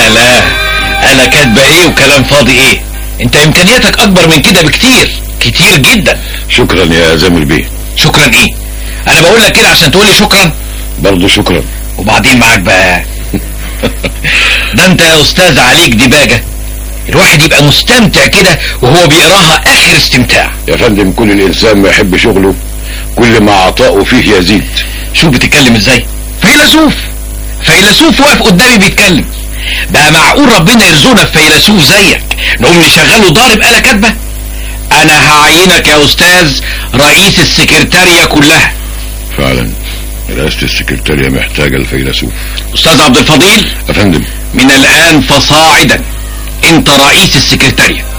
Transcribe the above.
لا لا انا كاتبه ايه وكلام فاضي ايه انت امكانياتك اكبر من كده بكتير كتير جدا شكرا يا زميل بيه شكرا ايه انا بقول لك كده عشان تقولي شكرا برضه شكرا وبعدين معاك بقى ده انت يا استاذ عليك دباجة الواحد يبقى مستمتع كده وهو بيقراها اخر استمتاع يا فندم كل الانسان ما يحب شغله كل ما عطاؤه فيه يزيد شوف بتتكلم ازاي فيلسوف فيلسوف واقف قدامي بيتكلم بقى معقول ربنا يرزقنا بفيلسوف زيك نقوم نشغله ضارب آلة كاتبة انا هعينك يا استاذ رئيس السكرتارية كلها فعلا رئاسة السكرتارية محتاجة الفيلسوف استاذ عبد الفضيل يا فندم من الان فصاعدا انت رئيس السكرتارية